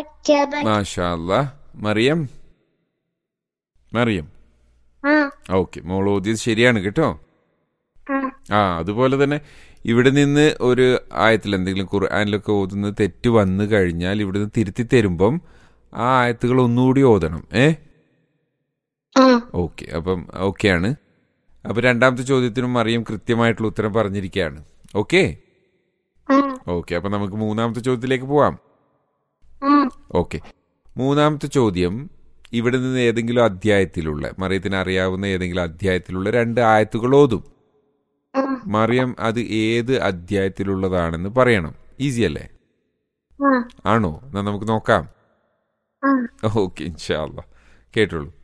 مركبا മാഷാ അല്ലാ മറിയം മറിയം آه ഓക്കെ മോൾ ഓതിയത് ശരിയാണ് കേട്ടോ آه ആ അതുപോലെ തന്നെ ഇവിടെ നിന്ന് ഒരു ആയത്തിൽ എന്തെങ്കിലും ഖുർആാനിലൊക്കെ ഓതുന്നത് തെറ്റ് വന്നു കഴിഞ്ഞാൽ ഇവിടെ നിന്ന് തിരുത്തി തരുമ്പം ആ ആയത്തുകൾ ഒന്നുകൂടി ഓതണം ഏ آه ഓക്കെ അപ്പം ഓക്കെയാണ് അപ്പം രണ്ടാമത്തെ ചോദ്യത്തിനും മറിയം കൃത്യമായിട്ടുള്ള ഉത്തരം പറഞ്ഞിരിക്കുകയാണ് ഓക്കെ آه ഓക്കെ അപ്പം നമുക്ക് മൂന്നാമത്തെ ചോദ്യത്തിലേക്ക് പോവാം آه ഓക്കെ മൂന്നാമത്തെ ചോദ്യം ഇവിടെ നിന്ന് ഏതെങ്കിലും അധ്യായത്തിലുള്ള മറിയത്തിന് അറിയാവുന്ന ഏതെങ്കിലും അധ്യായത്തിലുള്ള രണ്ട് ആയത്തുകൾ ഓതും آه മറിയം അത് ഏത് അധ്യായത്തിലുള്ളതാണെന്ന് പറയണം ഈസി അല്ലേ آه ആണോ എന്നാ നമുക്ക് നോക്കാം آه ഓക്കെ ഇൻഷാല്ല കേട്ടോളൂ